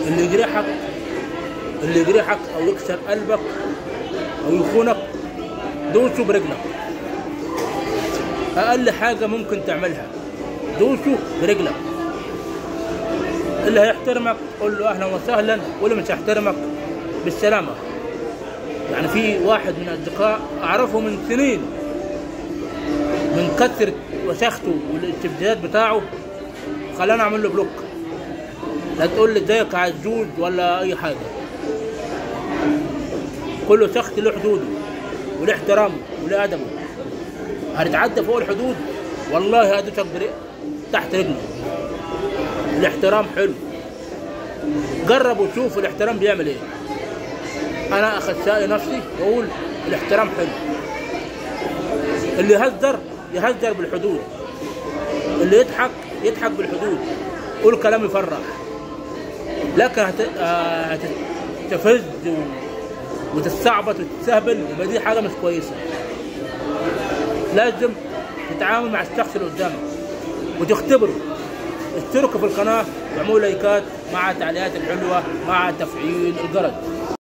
اللي يجرحك اللي يجرحك او يكسر قلبك او يخونك دوسه برجلك اقل حاجه ممكن تعملها دوسه برجلك اللي هيحترمك قول له اهلا وسهلا واللي مش هيحترمك بالسلامه يعني في واحد من الاصدقاء اعرفه من سنين من كثره وسخته والاستفزازات بتاعه خلاني اعمل له بلوك لا تقول لي ازيك يا عزوز ولا اي حاجه كله سخط له حدوده وله احترامه وله ادبه هتتعدى فوق الحدود والله هدوسك بريق تحت رجله الاحترام حلو جرب وشوف الاحترام بيعمل ايه انا اخصائي نفسي بقول الاحترام حلو اللي يهزر يهزر بالحدود اللي يضحك يضحك بالحدود قول كلام يفرح لكن هت... آه، هتستفز و... وتستعبط وتستهبل يبقى دي حاجه مش كويسه لازم تتعامل مع الشخص اللي قدامك وتختبره اشتركوا في القناه واعملوا لايكات مع التعليقات الحلوه مع تفعيل الجرس